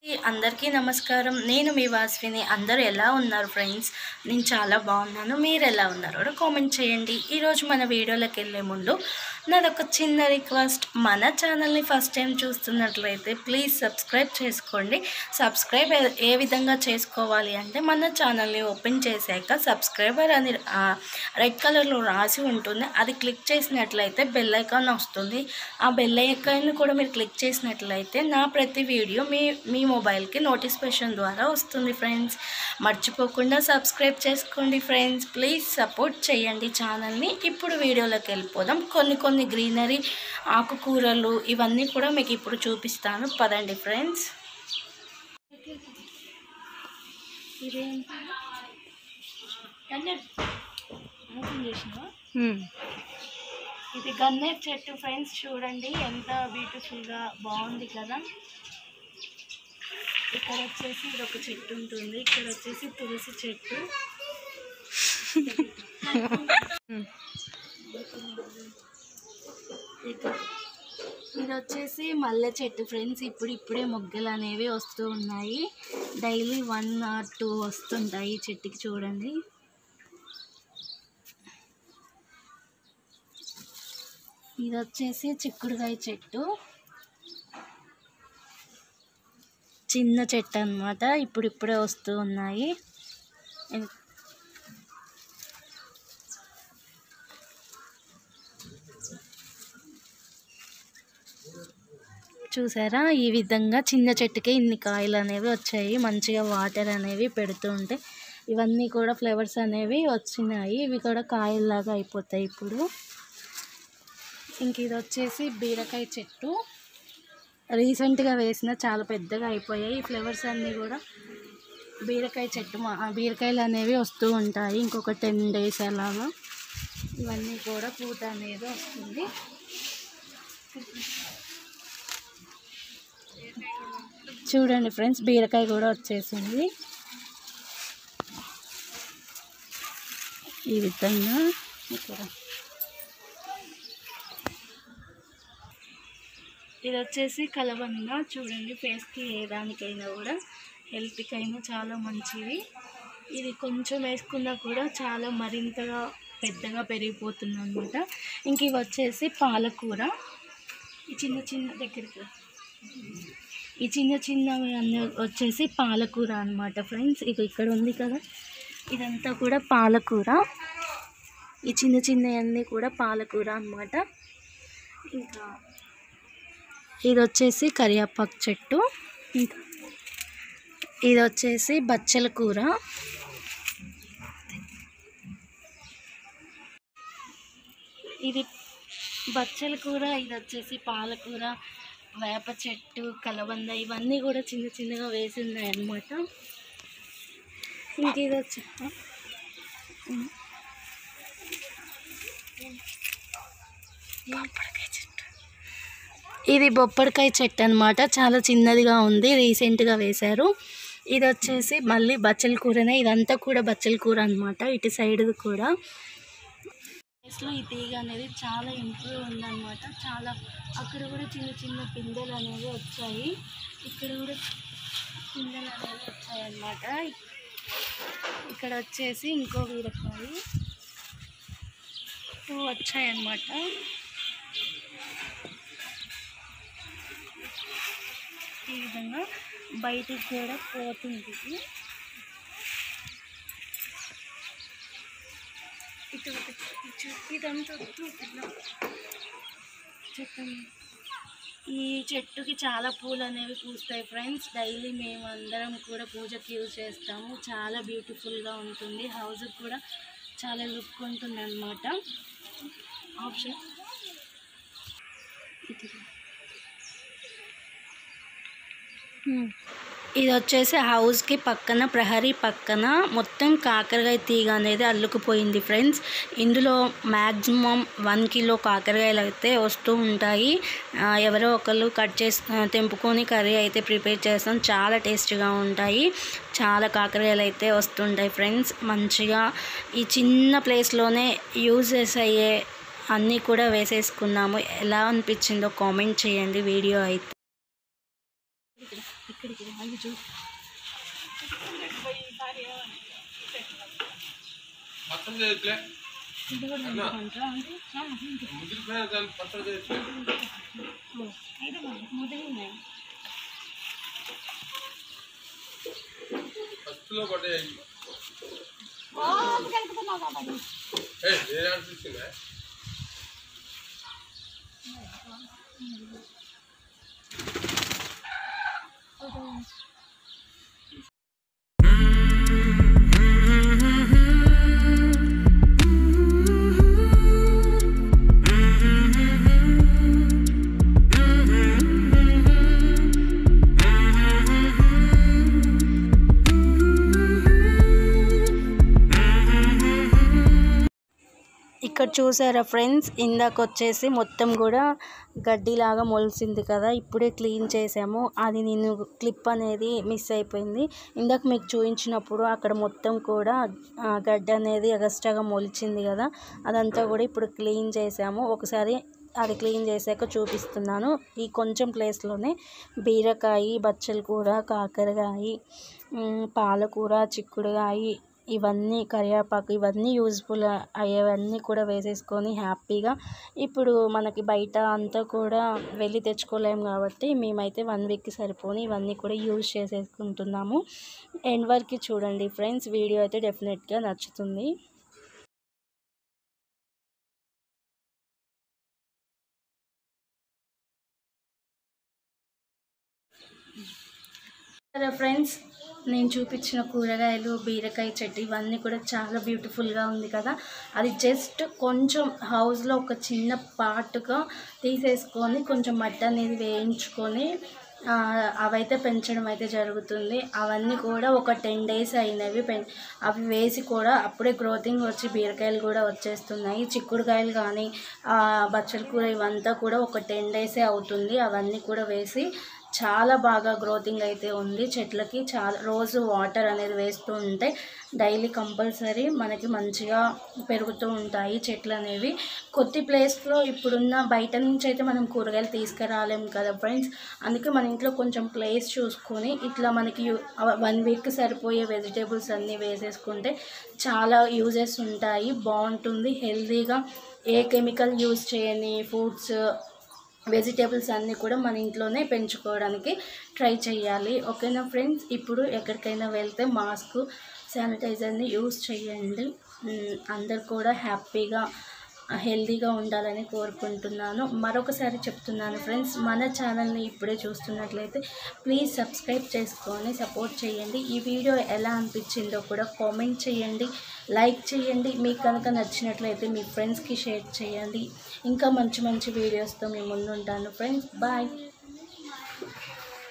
అందరికీ నమస్కారం నేను మీ వాస్విని అందరూ ఎలా ఉన్నారు ఫ్రెండ్స్ నేను చాలా బాగున్నాను మీరు ఎలా ఉన్నారు కూడా కామెంట్ చేయండి ఈరోజు మన వీడియోలోకి వెళ్ళే ముందు నాదొక చిన్న రిక్వెస్ట్ మన ఛానల్ని ఫస్ట్ టైం చూస్తున్నట్లయితే ప్లీజ్ సబ్స్క్రైబ్ చేసుకోండి సబ్స్క్రైబ్ ఏ- ఏ విధంగా చేసుకోవాలి అంటే మన ఛానల్ని ఓపెన్ చేశాక సబ్స్క్రైబర్ అని రెడ్ కలర్లో రాసి ఉంటుంది అది క్లిక్ చేసినట్లయితే బెల్ ఐకాన్ వస్తుంది ఆ బెల్ ఐకాన్ కూడా మీరు క్లిక్ చేసినట్లయితే నా ప్రతి వీడియో మీ మీ మొబైల్కి నోటిఫికేషన్ ద్వారా వస్తుంది ఫ్రెండ్స్ మర్చిపోకుండా సబ్స్క్రైబ్ చేసుకోండి ఫ్రెండ్స్ ప్లీజ్ సపోర్ట్ చేయండి ఛానల్ని ఇప్పుడు వీడియోలోకి వెళ్ళిపోదాం కొన్ని కొన్ని గ్రీనరీ ఆకుకూరలు ఇవన్నీ కూడా మీకు ఇప్పుడు చూపిస్తాను పదండి ఫ్రెండ్స్ ఇదేంటి గన్నేరు ఓపెన్ చేసినావా? ఇది గన్నేరు చెట్టు ఫ్రెండ్స్ చూడండి ఎంత బ్యూటిఫుల్గా బాగుంది కదా ఇక్కడ వచ్చేసి ఇది ఒక చెట్టు ఉంటుంది ఇక్కడ వచ్చేసి తులసి చెట్టు ఇక్కడ ఇది వచ్చేసి మల్లె చెట్టు ఫ్రెండ్స్ ఇప్పుడు ఇప్పుడే మొగ్గలు అనేవి వస్తూ ఉన్నాయి డైలీ వన్ ఆర్ టూ వస్తుంటాయి ఈ చెట్టుకి చూడండి ఇది వచ్చేసి చిక్కుడుకాయ చెట్టు చిన్న చెట్టు అన్నమాట ఇప్పుడు ఇప్పుడే వస్తూ ఉన్నాయి ఇం- చూసారా ఈ విధంగా చిన్న చెట్టుకే ఇన్ని కాయలు అనేవి వచ్చాయి మంచిగా వాటర్ అనేవి పెడుతూ ఉంటే ఇవన్నీ కూడా ఫ్లవర్స్ అనేవి వచ్చినాయి ఇవి కూడా కాయల్లాగా అయిపోతాయి ఇప్పుడు ఇంక ఇది వచ్చేసి బీరకాయ చెట్టు రీసెంట్గా వేసిన చాలా పెద్దగా అయిపోయాయి ఈ ఫ్లవర్స్ అన్నీ కూడా బీరకాయ చెట్టు మా ఆ బీరకాయలు అనేవి వస్తూ ఉంటాయి ఇంకొక టెన్ డేస్ అలాగా ఇవన్నీ కూడా పూత అనేది వస్తుంది చూడండి ఫ్రెండ్స్ బీరకాయ కూడా వచ్చేసింది ఈ విధంగా ఇక్కడ ఇది వచ్చేసి కలబంద చూడండి ఫేస్కి ఏ దానికైనా కూడా హెల్త్కి అయినా చాలా మంచిది ఇది కొంచెం వేసుకున్నా కూడా చాలా మరింతగా పెద్దగా పెరిగిపోతుంది అనమాట ఇంక ఇవి వచ్చేసి పాలకూర ఈ చిన్న చిన్న దగ్గరికి రా. ఈ చిన్న చిన్నవి అన్నీ వచ్చేసి పాలకూర అనమాట ఫ్రెండ్స్ ఇక ఇక్కడ ఉంది కదా ఇదంతా కూడా పాలకూర ఈ చిన్న చిన్నవన్నీ కూడా పాలకూర అన్నమాట ఇంకా ఇది వచ్చేసి కరివేపాకు చెట్టు ఇంకా ఇది వచ్చేసి బచ్చల కూర ఇది బచ్చల కూర ఇది వచ్చేసి పాలకూర వేప చెట్టు కలబంద ఇవన్నీ కూడా చిన్న చిన్నగా వేసి ఉన్నాయి అన్నమాట ఇంక ఇది వచ్చి ఇది బొప్పడికాయ చెట్టు అనమాట చాలా చిన్నదిగా ఉంది రీసెంట్గా వేశారు ఇది వచ్చేసి మళ్ళీ బచ్చల కూరనే ఇదంతా కూడా బచ్చల కూర అనమాట ఇటు సైడ్ కూడా ప్లేస్లో ఈ తీగ అనేది చాలా ఇంప్రూవ్ ఉందన్నమాట చాలా అక్కడ కూడా చిన్న చిన్న పిందెలు అనేవి వచ్చాయి ఇక్కడ కూడా పిందెలు అనేవి వచ్చాయి అన్నమాట ఇక్కడ వచ్చేసి ఇంకో బీరకాయ టూ వచ్చాయి అన్నమాట ఈ విధంగా బయటికి కూడా పోతుంది ఇది. ఇటు ఇటు ఇటు ఇదంతా వద్దు, ఇట్లా చెప్పండి ఈ చెట్టుకి చాలా పూలు అనేవి పూస్తాయి ఫ్రెండ్స్ డైలీ మేము అందరం కూడా పూజకి యూజ్ చేస్తాము చాలా బ్యూటిఫుల్గా ఉంటుంది హౌస్ కూడా చాలా లుక్ ఉంటుంది అనమాట ఆప్షన్ ఇది ఇది వచ్చేసి హౌస్కి పక్కన ప్రహరీ పక్కన మొత్తం కాకరకాయ తీగ అనేది అల్లుకుపోయింది ఫ్రెండ్స్ ఇందులో మ్యాక్సిమం వన్ కిలో కాకరకాయలు అయితే వస్తూ ఉంటాయి ఆ, ఎవరో ఒకళ్ళు కట్ చేసి ఆ, తెంపుకొని కర్రీ అయితే ప్రిపేర్ చేస్తాం చాలా టేస్ట్గా ఉంటాయి చాలా కాకరకాయలు అయితే వస్తుంటాయి ఫ్రెండ్స్ మంచిగా ఈ చిన్న ప్లేస్లోనే యూజెస్ అయ్యే అన్నీ కూడా వేసేసుకున్నాము ఎలా అనిపించిందో కామెంట్ చేయండి వీడియో అయితే ఇక్కడ ఇక్కడికి ఆగి చూ పచ్చడి చేయట్లే ఇది కూడా అన్నా. తీసుకుంటారా అంటే ఆ, ఉంది. ముదిరిపోయిన దాన్ని పచ్చడి చేయట్లే ఓ, అయితే మరి ముదిరినాయి ఫస్ట్లో పడ్డాయి ఓ, కలుపుతున్నావు కాబట్టి ఏ నేను అనిపించిందా ఇక్కడ చూసారా ఫ్రెండ్స్ ఇందాక వచ్చేసి మొత్తం కూడా గడ్డిలాగా మొలిసింది కదా ఇప్పుడే క్లీన్ చేసాము అది నేను క్లిప్ అనేది మిస్ అయిపోయింది ఇందాక మీకు చూపించినప్పుడు అక్కడ మొత్తం కూడా ఆ, గడ్డి అనేది ఎగస్ట్రాగా మొలిచింది కదా అదంతా కూడా ఇప్పుడు క్లీన్ చేసాము ఒకసారి అది క్లీన్ చేశాక చూపిస్తున్నాను ఈ కొంచెం ప్లేస్లోనే బీరకాయ బచ్చల కూర కాకరకాయ ఉమ్, పాలకూర చిక్కుడుకాయ ఇవన్నీ కరివేపాకు ఇవన్నీ యూజ్ఫుల్ అయ్యేవన్నీ కూడా వేసేసుకొని హ్యాపీగా ఇప్పుడు మనకి బయట అంతా కూడా వెళ్ళి తెచ్చుకోలేము కాబట్టి మేమైతే వన్ వీక్కి సరిపోని ఇవన్నీ కూడా యూజ్ చేసేసుకుంటున్నాము ఎండ్ వరకు చూడండి ఫ్రెండ్స్ వీడియో అయితే డెఫినెట్గా నచ్చుతుంది సరే ఫ్రెండ్స్ నేను చూపించిన కూరగాయలు బీరకాయ చెట్టు ఇవన్నీ కూడా చాలా బ్యూటిఫుల్గా ఉంది కదా అది జస్ట్ కొంచెం హౌస్లో ఒక చిన్న పార్ట్గా తీసేసుకొని కొంచెం మట్టి అనేది వేయించుకొని ఆ, అవైతే పెంచడం అయితే జరుగుతుంది అవన్నీ కూడా ఒక టెన్ డేస్ అయినవి పెం అవి వేసి కూడా అప్పుడే గ్రోతింగ్ వచ్చి బీరకాయలు కూడా వచ్చేస్తున్నాయి చిక్కుడుకాయలు కానీ ఆ, బచ్చల కూర ఇవంతా కూడా ఒక టెన్ డేసే అవుతుంది అవన్నీ కూడా వేసి చాలా బాగా గ్రోతింగ్ అయితే ఉంది చెట్లకి చాలా రోజు వాటర్ అనేది వేస్తూ ఉంటే డైలీ కంపల్సరీ మనకి మంచిగా పెరుగుతూ ఉంటాయి చెట్లు అనేవి కొద్ది ప్లేస్లో ఇప్పుడున్న బయట నుంచి అయితే మనం కూరగాయలు తీసుకురాలేము కదా ఫ్రెండ్స్ అందుకే మన ఇంట్లో కొంచెం ప్లేస్ చూసుకొని ఇట్లా మనకి వన్ వీక్ సరిపోయే వెజిటేబుల్స్ అన్నీ వేసేసుకుంటే చాలా యూజెస్ ఉంటాయి బాగుంటుంది హెల్తీగా ఏ కెమికల్ యూజ్ చేయని ఫుడ్స్ వెజిటేబుల్స్ అన్నీ కూడా మన ఇంట్లోనే పెంచుకోవడానికి ట్రై చేయాలి ఓకేనా ఫ్రెండ్స్ ఇప్పుడు ఎక్కడికైనా వెళ్తే మాస్క్ శానిటైజర్ని యూస్ చేయండి ఉమ్, అందరు కూడా హ్యాపీగా హెల్తీగా ఉండాలని కోరుకుంటున్నాను మరొకసారి చెప్తున్నాను ఫ్రెండ్స్ మన ఛానల్ని ఇప్పుడే చూస్తున్నట్లయితే ప్లీజ్ సబ్స్క్రైబ్ చేసుకొని సపోర్ట్ చేయండి ఈ వీడియో ఎలా అనిపించిందో కూడా కామెంట్ చేయండి లైక్ చేయండి మీకు కనుక నచ్చినట్లయితే మీ ఫ్రెండ్స్కి షేర్ చేయండి ఇంకా మంచి మంచి వీడియోస్తో మీ ముందు ఉంటాను ఫ్రెండ్స్ బాయ్